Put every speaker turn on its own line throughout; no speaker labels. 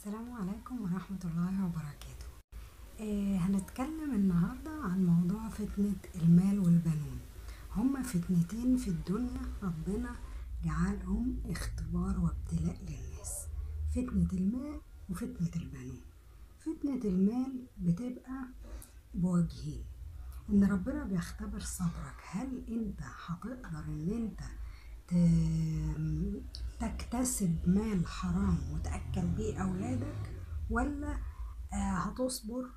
السلام عليكم ورحمة الله وبركاته آه هنتكلم النهاردة عن موضوع فتنة المال والبنون هما فتنتين في الدنيا ربنا جعلهم اختبار وابتلاء للناس فتنة المال وفتنة البنون فتنة المال بتبقى بوجهين ان ربنا بيختبر صبرك هل انت هتقدر ان انت ت- تكتسب مال حرام وتأكل بيه أولادك ولا آه، هتصبر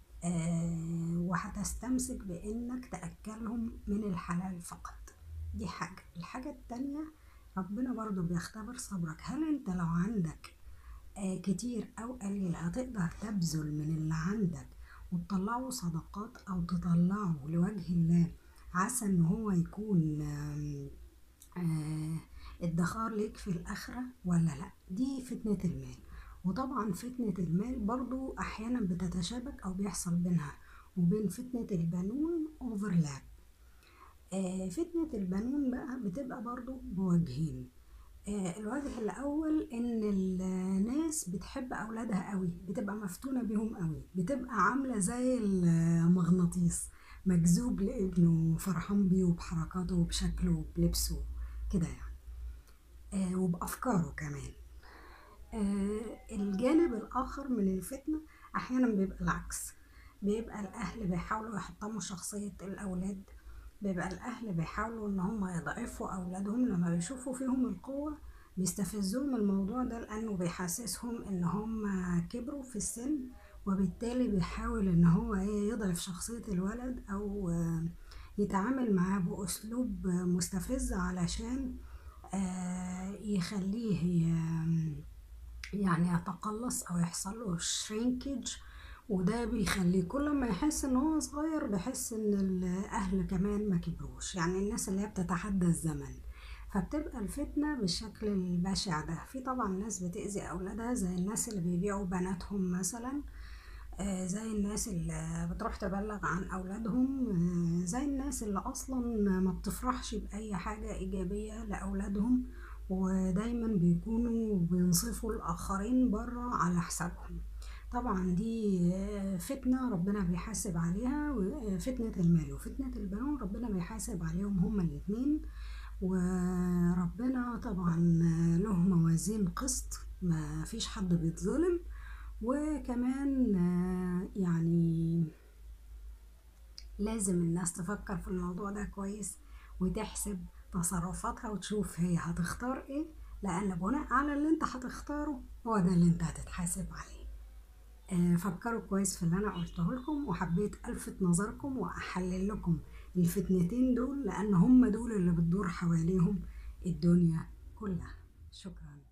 آه، وهتستمسك بإنك تأكلهم من الحلال فقط دي حاجة الحاجة التانية ربنا برضو بيختبر صبرك هل انت لو عندك آه، كتير أو قليل هتقدر تبذل من اللي عندك وتطلعه صدقات أو تطلعه لوجه الله عسى إن هو يكون آم، آه، ادخار ليك في الآخرة ولا لأ دي فتنة المال وطبعا فتنة المال برضو أحيانا بتتشابك أو بيحصل بينها وبين فتنة البنون overlap آه، فتنة البنون بقى بتبقى برضو بوجهين آه، الوجه الأول إن الناس بتحب أولادها قوي بتبقى مفتونة بيهم قوي بتبقى عاملة زي المغناطيس مجذوب لابنه فرحان بيه وبحركاته وبشكله وبلبسه كده يعني آه، وبأفكاره كمان آه، الجانب الآخر من الفتنة أحيانا بيبقى العكس بيبقى الأهل بيحاولوا يحطموا شخصية الأولاد بيبقى الأهل بيحاولوا إن هم يضعفوا أولادهم لما بيشوفوا فيهم القوة بيستفزهم الموضوع ده لأنه بيحسسهم إن هم كبروا في السن وبالتالي بيحاول إن هو إيه يضعف شخصية الولد أو آه، يتعامل معاه بأسلوب مستفز علشان آه، يخليه ي- يعني يتقلص او يحصل له شرينكج وده بيخليه كل ما يحس ان هو صغير بيحس ان الاهل كمان ما كبروش يعني الناس اللي هي بتتحدى الزمن فبتبقى الفتنة بالشكل البشع ده في طبعا ناس بتأذي أولادها زي الناس اللي بيبيعوا بناتهم مثلا آه، زي الناس اللي بتروح تبلغ عن أولادهم آه، زي الناس اللي أصلا ما بتفرحش بأي حاجة إيجابية لأولادهم ودايما بيكونوا بينصفوا الآخرين بره على حسابهم طبعا دي آه، فتنة ربنا بيحاسب عليها و- آه، فتنة المال وفتنة البنون ربنا بيحاسب عليهم هما الاتنين وربنا طبعا آه، له موازين قسط ما فيش حد بيتظلم وكمان آه، يعني لازم الناس تفكر في الموضوع ده كويس وتحسب تصرفاتها وتشوف هي هتختار ايه لان بناء على اللي انت هتختاره هو ده اللي انت هتتحاسب عليه آه، فكروا كويس في اللي انا قلته لكم وحبيت الفت نظركم واحلل لكم الفتنتين دول لان هم دول اللي بتدور حواليهم الدنيا كلها شكرا